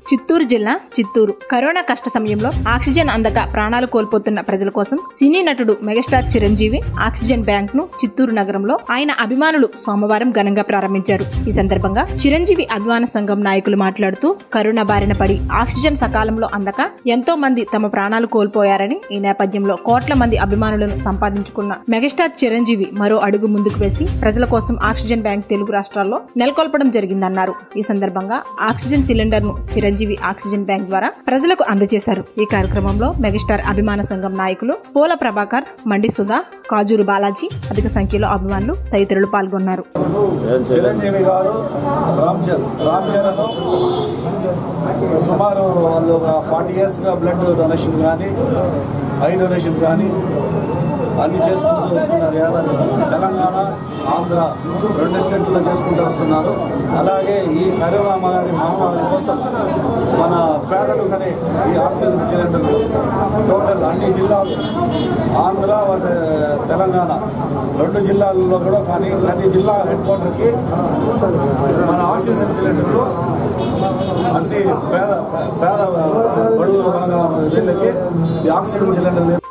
చిత్తూరు జిల్లా చిత్తూరు కరోనా కష్ట సమయంలో ఆక్సిజన్ అందక ప్రాణాలు కోల్పోతున్న ప్రజల కోసం సినీ నటుడు మెగాస్టార్ చిరంజీవి ఆక్సిజన్ బ్యాంక్ ను చిత్తూరు నగరంలో ఆయన అభిమానులు సోమవారం ఘనంగా ప్రారంభించారు ఈ సందర్భంగా చిరంజీవి అభిమాన సంఘం నాయకులు మాట్లాడుతూ కరోనా బారిన పడి ఆక్సిజన్ సకాలంలో అందక ఎంతో మంది తమ ప్రాణాలు కోల్పోయారని ఈ నేపథ్యంలో కోట్ల మంది అభిమానులను సంపాదించుకున్న మెగాస్టార్ చిరంజీవి మరో అడుగు ముందుకు వేసి ప్రజల కోసం ఆక్సిజన్ బ్యాంక్ తెలుగు రాష్ట్రాల్లో నెలకొల్పడం జరిగిందన్నారు ఈ సందర్భంగా ఆక్సిజన్ సిలిండర్ ను చిరంజీవి ఆక్సిజన్ బ్యాంక్ ద్వారా ప్రజలకు అందజేశారు ఈ కార్యక్రమంలో మెగాస్టార్ అభిమాన సంఘం నాయకులు పోల ప్రభాకర్ మండి సుధా కాజూరు బాలాజీ అధిక సంఖ్యలో అభిమానులు తదితరులు పాల్గొన్నారు చిరంజీవి గారు రామ్ చరణ్ రామ్ చరణ్ సుమారు వాళ్ళు ఒక ఫార్టీ ఇయర్స్గా బ్లడ్ డొనేషన్ కానీ ఐ డొనేషన్ కానీ అన్ని చేసుకుంటూ వస్తున్నారు ఎవరు తెలంగాణ ఆంధ్ర రెండు స్టేట్లో చేసుకుంటూ వస్తున్నారు అలాగే ఈ కరోనా మహమ్మారి మహమ్మారి కోసం మన పేదలు కానీ ఈ ఆక్సిజన్ సిలిండర్లు టోటల్ అన్ని జిల్లాలు ఆంధ్ర వస- తెలంగాణ రెండు జిల్లాల్లో కూడా కానీ ప్రతి జిల్లా హెడ్ క్వార్టర్కి మన ఆక్సిజన్ సిలిండర్లు అన్ని పేద పేద బడుగుల వీళ్ళకి ఈ ఆక్సిజన్ సిలిండర్లు